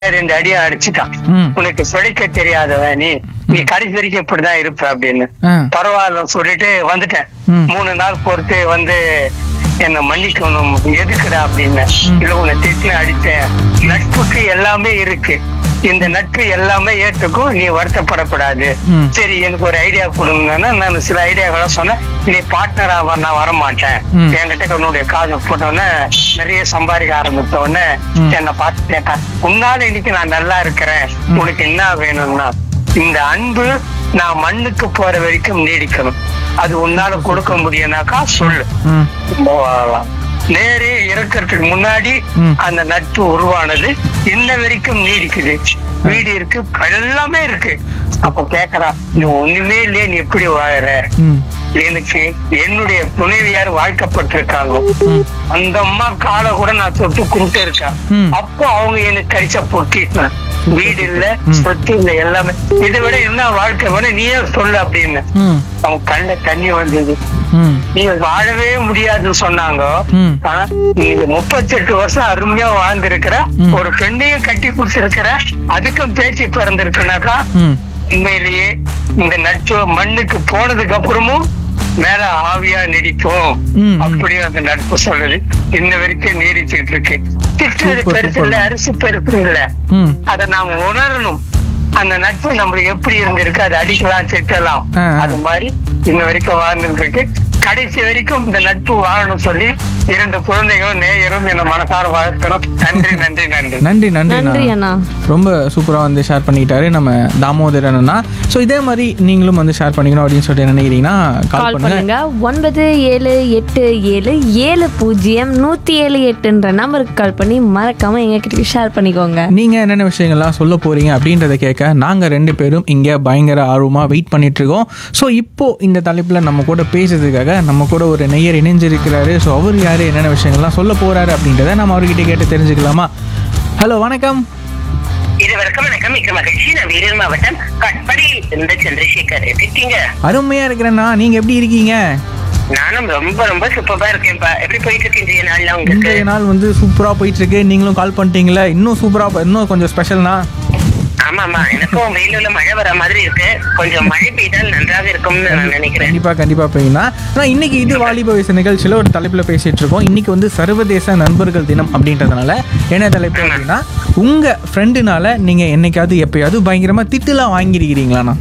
ரெண்டு அடியா அடிச்சுட்டான் ம். உனக்கு பிழைக்க தெரியாதவன் நீ நீ கடைசி வரைக்கும் இப்படிதான் இருப்ப அப்படின்னு ஆ. பரவாயில்ல சொல்லிட்டு வந்துட்டேன் ம். மூணு நாள் பொறுத்து வந்து என்ன மன்னிக்கணும் எதுக்குடா அப்படின்னு ம். இல்ல உன்னை திட்டு அடித்தேன் நட்புக்கு எல்லாமே இருக்கு இந்த நட்பு எல்லாமே ஏற்றுக்கும் நீ வருத்தப்படக்கூடாது ம். சரி எனக்கு ஒரு ஐடியா கொடுங்கன்னா நான் சில ஐடியாக்களை சொன்னேன் நீ பார்ட்னரா நான் வர மாட்டேன் ம். என்கிட்ட உன்னுடைய காது போட்டோன்னே நிறைய சம்பாதிக்க ஆரம்பித்த உடனே ம். என்னை பார்த்து கேட்டான் உன்னால இன்னைக்கு நான் நல்லா இருக்கிறேன் உனக்கு என்ன வேணும்னா இந்த அன்பு நான் மண்ணுக்கு போற வரைக்கும் நீடிக்கணும் அது உன்னால கொடுக்க முடியும்னாக்கா சொல்லு ம் போகலாம். நேரே இறக்கறதுக்கு முன்னாடி ம். அந்த நட்பு உருவானது இன்ன வரைக்கும் நீடிக்குது வீடு இருக்கு எல்லாமே இருக்கு அப்ப கேக்குறான் நீ ஒண்ணுமே இல்லையே நீ எப்படி வாழற ம் எனக்கு என்னுடைய துணைவியார் வாழ்க்கப்பட்டிருக்காங்க ம் அந்த அம்மா காலை கூட நான் தொட்டு கும்பிட்டு இருக்கேன் ம். அப்போ அவங்க எனக்கு கரிச்சா பொட்டிட்டேன் வீடு இல்ல ம். சொத்து இல்ல எல்லாமே இதை விட என்ன வாழ்க்கை வேணும் நீயே சொல்லு அப்படின்னு ம் அவங்க கண்ணுல தண்ணி வந்தது ம் நீ வாழவே முடியாதுன்னு சொன்னாங்க ம். ஆனா நீ முப்பத்தெட்டு வருஷம் அருமையா வாழ்ந்திருக்கிற ம். ஒரு பெண்ணையும் கட்டி குடிச்சிருக்கிற அதுக்கும் பேச்சு பிறந்திருக்குனாக்கா ம் உண்மையிலேயே இந்த நட்பு மண்ணுக்கு போனதுக்கு அப்புறமும் மேல ஆவியா நீடிக்கும் ம். அப்படியும் அந்த நட்பு சொல்லுது இன்ன வரைக்கும் நீடிச்சுட்டு இருக்கு திட்டுறது சூப்பர், பெருசு சூப்பர். இல்ல அரிசி பெருசு இல்ல ம் அதை நாம உணரணும் அந்த நட்பு நம்மளுக்கு எப்படி இருந்திருக்கு அதை அடிக்கலாம் திட்டலாம் ஆ, ஆ. அது மாதிரி இன்ன வரைக்கும் வாழ்ந்துட்டு இருக்கு கடைசி வரைக்கும் இந்த நட்பு வாழணும் சொல்லி இரண்டு குழந்தைகளும் நேயரும் என்ன மனசார வாழ்க்கணும் நன்றி நன்றி நன்றி நன்றி நன்றி நன்றி அண்ணா ரொம்ப சூப்பராக வந்து ஷேர் பண்ணிக்கிட்டாரு நம்ம தாமோதரன் அண்ணா ஸோ இதே மாதிரி நீங்களும் வந்து ஷேர் பண்ணிக்கணும் அப்படின்னு சொல்லிட்டு நினைக்கிறீங்கன்னா கால் கால் பண்ணுங்க பண்ணுங்க ஒன்பது ஏழு எட்டு ஏழு ஏழு பூஜ்ஜியம் நூத்தி ஏழு எட்டுன்ற நம்பருக்கு கால் பண்ணி மறக்காம எங்க கிட்ட ஷேர் பண்ணிக்கோங்க நீங்கள் என்னென்ன விஷயங்கள்லாம் சொல்ல போகிறீங்க அப்படின்றத கேட்க நாங்கள் ரெண்டு பேரும் இங்கே பயங்கர ஆர்வமாக வெயிட் பண்ணிட்டு இருக்கோம் ஸோ இப்போ இந்த தலைப்பில் நம்ம கூட பேசுறதுக்காக நம்ம கூட ஒரு நெய்யர் இணைஞ்சிருக்கிறாரு ஸோ அவர் யார் என்னென்ன விஷயங்கள்லாம் சொல்ல போகிறாரு அப்படின்றத நம்ம அவர்கிட்ட கேட்டு தெரிஞ்சுக்கலாமா ஹலோ வணக்கம் இது வணக்கம் வணக்கம் மிக்க மகிழ்ச்சி நான் வேலூர் மாவட்டம் கட்படியில் இருந்த சந்திரசேகர் எப்படி இருக்கீங்க அருமையாக இருக்கிறேன்னா நீங்கள் எப்படி இருக்கீங்க நானும் ரொம்ப ரொம்ப சூப்பரா இருக்கேன்ப்பா எப்படி போயிட்டு இருக்கு இன்றைய நாள்ல உங்களுக்கு இன்றைய நாள் வந்து சூப்பராக போயிட்டு இருக்கு நீங்களும் கால் பண்ணிட்டீங்களே இன்னும் சூப்பராக இன்னும் கொஞ்சம் ஸ்பெஷல்னா ஆமா ஆமா எனக்கும் வேலூர்ல மழை வர மாதிரி இருக்கு கொஞ்சம் மழை பெய்தால் நன்றாக இருக்கும்னு நான் நினைக்கிறேன் கண்டிப்பா கண்டிப்பா பெய்யும்னா ஆனால் இன்னைக்கு இது வாலிப வயசு நிகழ்ச்சியில் ஒரு தலைப்பில் பேசிட்டு இருக்கோம் இன்னைக்கு வந்து சர்வதேச நண்பர்கள் தினம் அப்படின்றதுனால என்ன தலைப்பு அப்படின்னா உங்க ஃப்ரெண்டுனால நீங்க என்னைக்காவது எப்பயாவது பயங்கரமா திட்டுலாம் வாங்கியிருக்கிறீங்களாண்ணா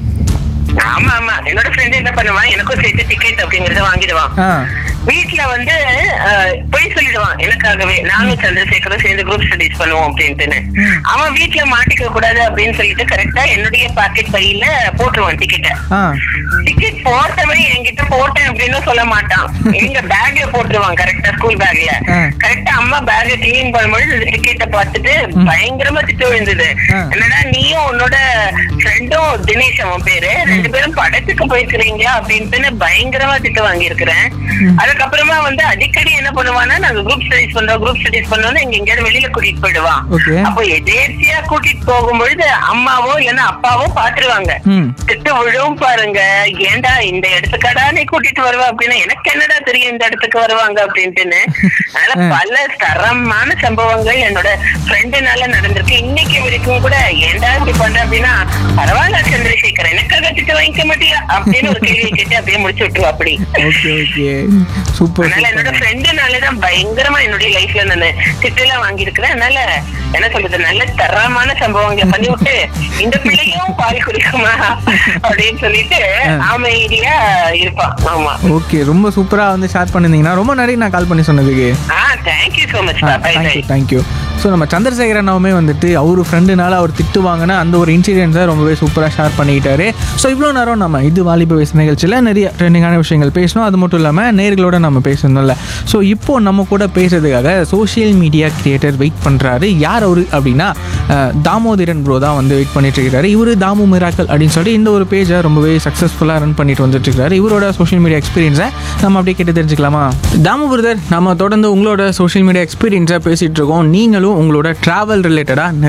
ஆமா ஆமா என்னோட ஃப்ரெண்ட் என்ன பண்ணுவான் எனக்கும் சேர்த்து டிக்கெட் அப்படிங்கறத வாங்கிடுவான் ஆ வீட்டுல வந்து அஹ், பொய் சொல்லிடுவான் எனக்காகவே நானும் சந்திரசேகரும் சேர்ந்து குரூப் ஸ்டடிஸ் பண்ணுவோம் அப்படின்ட்டுன்னு அவன் வீட்டுல மாட்டிக்க கூடாது அப்படின்னு சொல்லிட்டு கரெக்டா என்னுடைய பாக்கெட் பையில போட்டுருவான் டிக்கெட்டை ஆ டிக்கெட் போட்டவன் என்கிட்ட போட்டேன் அப்படின்னு சொல்ல மாட்டான் எங்க பேக்ல போட்டுருவான் கரெக்டா ஸ்கூல் பேக்ல ஆ. கரெக்டா அம்மா பேக் கிளீன் பண்ணும்போது டிக்கெட்டை பார்த்துட்டு பயங்கரமா திட்டு விழுந்தது ஆ. என்னடா நீயும் உன்னோட ஃப்ரெண்டும் தினேஷ் அவன் பேரு ரெண்டு பேரும் படத்துக்கு போயிருக்கிறீங்களா அப்படின்ட்டு பயங்கரமா திட்டு வாங்கியிருக்கிறேன் அதுக்கப்புறமா வந்து அடிக்கடி என்ன பண்ணுவான்னா நாங்க குரூப் ஸ்டடிஸ் பண்றோம் குரூப் ஸ்டடிஸ் பண்ணோம்னு எங்க எங்கேயாவது வெளியில கூட்டிட்டு போயிடுவான் Okay. அப்போ எதேர்ச்சியா கூட்டிட்டு போகும்பொழுது அம்மாவோ இல்லைன்னா அப்பாவோ பாத்துருவாங்க ம் திட்டு விழுவும் பாருங்க ஏன்டா இந்த இடத்துக்கடா நீ கூட்டிட்டு வருவ அப்படின்னா எனக்கு என்னடா தெரியும் இந்த இடத்துக்கு வருவாங்க அப்படின்ட்டுன்னு அதனால பல தரமான சம்பவங்கள் என்னோட ஃப்ரெண்டுனால நடந்திருக்கு இன்னைக்கு வரைக்கும் கூட ஏன்டா இப்படி பண்ற அப்படின்னா பரவாயில்ல சந்திரசேகர் எனக்காக திட்டு வாங்கிக்க மாட்டியா அப்படின்னு ஒரு கேள்வி கேட்டு அப்படியே முடிச்சு விட்டுருவா அப்படி ஓகே ஓகே சூப்பர் அதனால என்னோட சூப்பர் ஃப்ரெண்டுனாலதான் பயங்கரமா என்னுடைய லைஃப்ல நான் திட்டு எல்லாம் வாங்கியிருக்கிறேன் அதனால என்ன சொல்றது நல்ல தரமான சம்பவங்களை பண்ணி விட்டு இந்த பிள்ளையும் பால் குடிக்குமா அப்படின்னு சொல்லிட்டு அமைதியா இருப்பான் ஆமா ஓகே ரொம்ப சூப்பராக வந்து ஷேர் பண்ணியிருந்தீங்கன்னா ரொம்ப நிறைய நான் கால் பண்ணி சொன்னதுக்கு ஆ thank you so much bye bye thank you thank you so நம்ம சந்திரசேகர் அண்ணாவுமே வந்துட்டு அவர் ஃப்ரெண்டுனால அவர் திட்டு வாங்கின அந்த ஒரு இன்சிடென்ட்ஸை ரொம்பவே சூப்பராக ஷேர் பண்ணிக்கிட்டாரு ஸோ இவ்வளோ நேரம் நம்ம இது வாலிப வயசு நிகழ்ச்சியில் நிறைய ட்ரெண்டிங்கான விஷயங்கள் பேசணும் அது மட்டும் இல்லாமல் நேர்களோட நம்ம பேசணும்ல ஸோ இப்போ நம்ம கூட பேசுறதுக்காக சோஷியல் மீடியா கிரியேட்டர் வெயிட் பண்ணுறாரு யார் அவரு அப்படின்னா அஹ், தாமோதரன் ப்ரோ தான் வந்து வெயிட் பண்ணிட்டு இருக்காரு இவர் தாமு மிராக்கல் அப்படின்னு சொல்லி இந்த ஒரு பேஜை ரொம்பவே சக்ஸஸ்ஃபுல்லாக ரன் பண்ணிட்டு வந்துட்டு இருக்காரு இவரோட சோஷியல் மீடியா எக்ஸ்பீரியன்ஸை நம்ம அப்படியே கேட்டு தெரிஞ்சுக்கலாமா தாமு பிரதர் நம்ம தொடர்ந்து உங்களோட சோஷியல் மீடியா எக்ஸ்பீரியன்ஸை பேசிகிட்டு இருக்கோம் நீங்களும் உங்களோட ட்ராவல் ரிலேட்டடாக நிறைய நிறைய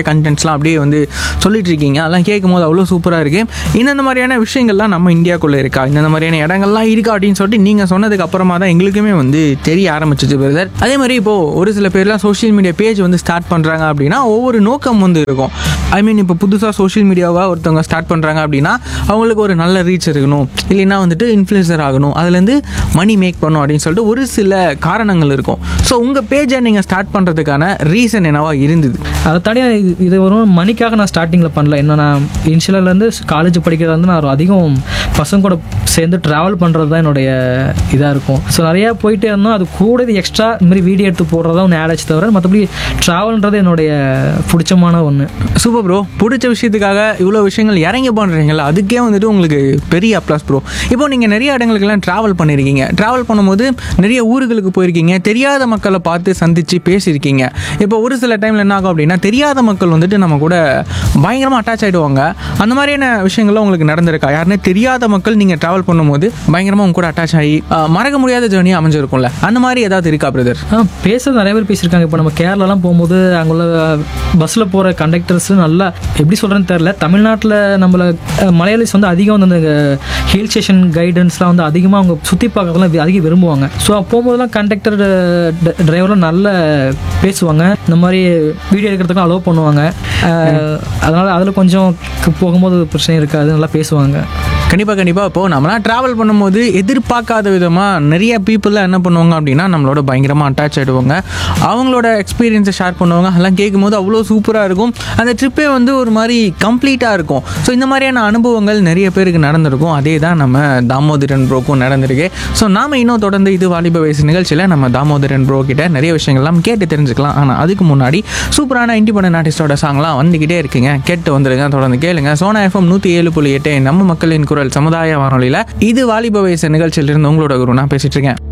கண்டென்ட்ஸ்லாம் அப்படியே வந்து சொல்லிட்டு இருக்கீங்க அதெல்லாம் கேட்கும் போது அவ்வளோ சூப்பராக இருக்குது இந்தந்த மாதிரியான விஷயங்கள்லாம் நம்ம இந்தியாக்குள்ளே இருக்கா இந்த மாதிரியான இடங்கள்லாம் இருக்கா அப்படின்னு சொல்லிட்டு நீங்கள் சொன்னதுக்கு அப்புறமா தான் எங்களுக்குமே வந்து தெரிய ஆரம்பிச்சிச்சு பிரதர் அதே மாதிரி இப்போது ஒரு சில பேர்லாம் சோஷியல் மீடியா பேஜ் வந்து ஸ்டார்ட் பண்ணுறாங்க அப்படின்னா ஒவ்வொரு நோக்கம் வந்து இருக்கும் ஐ மீன் இப்போ புதுசாக சோஷியல் மீடியாவாக ஒருத்தவங்க ஸ்டார்ட் பண்ணுறாங்க அப்படின்னா அவங்களுக்கு ஒரு நல்ல ரீச் இருக்கணும் இல்லைன்னா வந்துட்டு இன்ஃப்ளூயன்சர் ஆகணும் அதுலேருந்து மணி மேக் பண்ணணும் அப்படின்னு சொல்லிட்டு ஒரு சில காரணங்கள் இருக்கும் ஸோ உங்கள் பேஜை நீங்கள் ஸ்டார்ட் பண்ணுறதுக்கான ரீசன் என்னவா இருந்தது அதை தாண்டி இது- இது வரும் மணிக்காக நான் ஸ்டார்டிங்கில் பண்ணல என்ன நான் இனிஷியலேருந்து காலேஜ் படிக்கிறது வந்து நான் அதிகம் பசங்க கூட சேர்ந்து ட்ராவல் பண்ணுறது தான் என்னுடைய இதாக இருக்கும் ஸோ நிறையா போயிட்டே இருந்தோம் அது கூட இது எக்ஸ்ட்ரா இந்த மாதிரி வீடியோ எடுத்து போடுறதா ஒன்று ஆட் ஆச்சு தவிர மற்றபடி ட்ராவல்ன்றது என்னுடைய பிடிச்சமான ஒன்று சூப்பர் ப்ரோ பிடிச்ச விஷயத்துக்காக இவ்வளோ விஷயங்கள் இறங்கி பண்ணுறீங்களா அதுக்கே வந்துட்டு உங்களுக்கு பெரிய அப்ளாஸ் ப்ரோ இப்போ நீங்கள் நிறைய இடங்களுக்கெல்லாம் ட்ராவல் பண்ணியிருக்கீங்க ட்ராவல் பண்ணும்போது நிறைய ஊர்களுக்கு போயிருக்கீங்க தெரியாத மக்களை பார்த்து சந்தித்து பேசியிருக்கீங்க இப்போ ஒரு சில டைமில் என்ன ஆகும் அப்படின்னா தெரியாத மக்கள் வந்துட்டு நம்ம கூட பயங்கரமாக அட்டாச் ஆகிடுவாங்க அந்த மாதிரியான விஷயங்கள்லாம் உங்களுக்கு நடந்திருக்கா யாருன்னே தெரியாத மக்கள் நீங்கள் ட்ராவல் பண்ணும்போது பயங்கரமாக உங்க கூட அட்டாச் ஆகி ஆஹ், மறக்க முடியாத ஜேர்னி அமைஞ்சிருக்கும்ல அந்த மாதிரி ஏதாவது இருக்கா பிரதர் ஆ பேசுறது நிறைய பேர் பேசியிருக்காங்க இப்போ நம்ம கேரளாலாம் போகும்போது அங்குள்ள பஸ்ஸில் போகிற கண்டக்டர்ஸ் நல்லா எப்படி சொல்கிறேன்னு தெரில தமிழ்நாட்டில் நம்மள அஹ், மலையாளிஸ் வந்து அதிகம் வந்து அந்த ஹில் ஸ்டேஷன் கைடன்ஸ்லாம் வந்து அதிகமாக அவங்க சுற்றி பார்க்கறதுலாம் வி- அதிகம் விரும்புவாங்க ஸோ போகும்போதெல்லாம் கண்டக்டர் டிரைவர்லாம் நல்லா பேசுவாங்க இந்த மாதிரி வீடியோ எடுக்கிறதுக்கும் அலோவ் பண்ணுவாங்க அஹ், அதனால அதில் கொஞ்சம் க- போகும்போது பிரச்சனை இருக்காது நல்லா பேசுவாங்க கண்டிப்பாக கண்டிப்பாக இப்போ நம்மளாம் ட்ராவல் பண்ணும்போது எதிர்பார்க்காத விதமாக நிறைய பீப்புளெலாம் என்ன பண்ணுவாங்க அப்படின்னா நம்மளோட பயங்கரமாக அட்டாச் ஆகிடுவாங்க அவங்களோட எக்ஸ்பீரியன்ஸை ஷேர் பண்ணுவாங்க அதெல்லாம் கேட்கும்போது அவ்வளோ சூப்பராக இருக்கும் அந்த ட்ரிப்பே வந்து ஒரு மாதிரி கம்ப்ளீட்டாக இருக்கும் ஸோ இந்த மாதிரியான அனுபவங்கள் நிறைய பேருக்கு நடந்திருக்கும் அதே தான் நம்ம தாமோதரன் ப்ரோக்கும் நடந்திருக்கு ஸோ நாம் இன்னும் தொடர்ந்து இது வாலிப வயசு நிகழ்ச்சியில் நம்ம தாமோதரன் ப்ரோ கிட்ட நிறைய விஷயங்கள்லாம் கேட்டு தெரிஞ்சுக்கலாம் ஆனால் அதுக்கு முன்னாடி சூப்பரான இண்டிபெண்டன்ட் ஆர்டிஸ்டோட சாங்லாம் வந்துக்கிட்டே இருக்குங்க கேட்டு வந்துடுங்க தொடர்ந்து கேளுங்க சோனா எஃப்எம் நூற்றி ஏழு புள்ளி எட்டு நம்ம மக்களின் குரல் சமுதாய வானொலியில் இது வாலிப வயசு நிகழ்ச்சியிலிருந்து உங்களோட குரு நான் பேசிட்டு இருக்கேன்